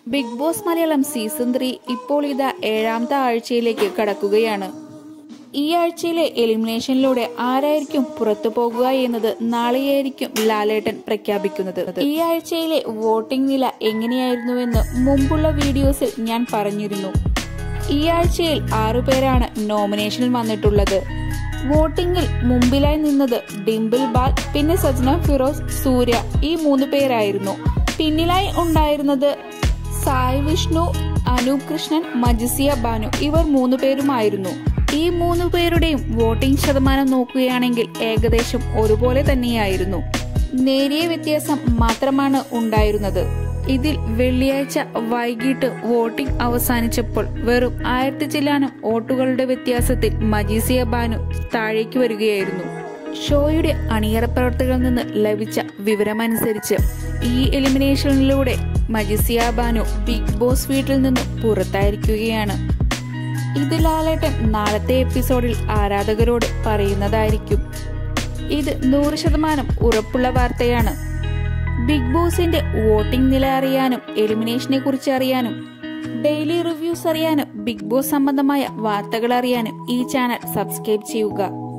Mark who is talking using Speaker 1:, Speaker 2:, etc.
Speaker 1: big boss Malayalam season three ഇപ്പോൾ ഇതാ ഏഴാമത്തെ ആഴ്ചയിലേക്ക് കടക്കുകയാണ് ഈ ആഴ്ചയിലെ എലിമിനേഷനിലൂടെ ആരായിരിക്കും പുറത്തു പോകുക എന്നത് നാളെയായിരിക്കും ലാലേട്ടൻ പ്രഖ്യാപിക്കുന്നത് ഈ ആഴ്ചയിലെ വോട്ടിംഗ് നില എങ്ങനെയായിരുന്നുവെന്ന് മുമ്പുള്ള വീഡിയോസിൽ ഞാൻ പറഞ്ഞിരുന്നു ഈ ആഴ്ചയിൽ ആറുപേരാണ് നോമിനേഷനിൽ വന്നിട്ടുള്ളത് വോട്ടിംഗിൽ മുമ്പിലായി നിന്നത് ഡിംപിൾ ബാൽ പിന്നെ സജ്ന ഫിറോസ് സൂര്യ ഈ മൂന്ന് പേരായിരുന്നു പിന്നിലായി ഉണ്ടായിരുന്നത് സായ് വിഷ്ണു അനൂപ് കൃഷ്ണൻ മജിസിയ ബാനു ഇവർ മൂന്ന് പേരുമായിരുന്നു ഈ മൂന്ന് പേരുടെയും വോട്ടിംഗ് ശതമാനം നോക്കുകയാണെങ്കിൽ ഏകദേശം ഒരുപോലെ തന്നെയായിരുന്നു നേരിയ വ്യത്യാസം മാത്രമാണ് ഉണ്ടായിരുന്നത് ഇതിൽ വെള്ളിയാഴ്ച വൈകിട്ട് വോട്ടിംഗ് അവസാനിച്ചപ്പോൾ വെറും ആയിരത്തി ചില്ലാനം വോട്ടുകളുടെ വ്യത്യാസത്തിൽ മജീസിയ ബാനു താഴേക്ക് വരികയായിരുന്നു ഷോയുടെ അണിയറ പ്രവർത്തകരിൽ നിന്ന് ലഭിച്ച വിവരമനുസരിച്ച് ഈ എലിമിനേഷനിലൂടെ മജിസിയ ബാനു ബിഗ് ബോസ് വീട്ടിൽ നിന്ന് പുറത്തായിരിക്കുകയാണ് ഇത് ലാലേട്ടൻ നാളത്തെ എപ്പിസോഡിൽ ആരാധകരോട് പറയുന്നതായിരിക്കും ഇത് നൂറ് ശതമാനം ഉറപ്പുള്ള വാർത്തയാണ് ബിഗ് ബോസിന്റെ വോട്ടിംഗ് നില അറിയാനും എലിമിനേഷനെ കുറിച്ച് അറിയാനും ഡെയിലി റിവ്യൂസ് അറിയാനും ബിഗ് ബോസ് സംബന്ധമായ വാർത്തകൾ അറിയാനും ഈ ചാനൽ സബ്സ്ക്രൈബ് ചെയ്യുക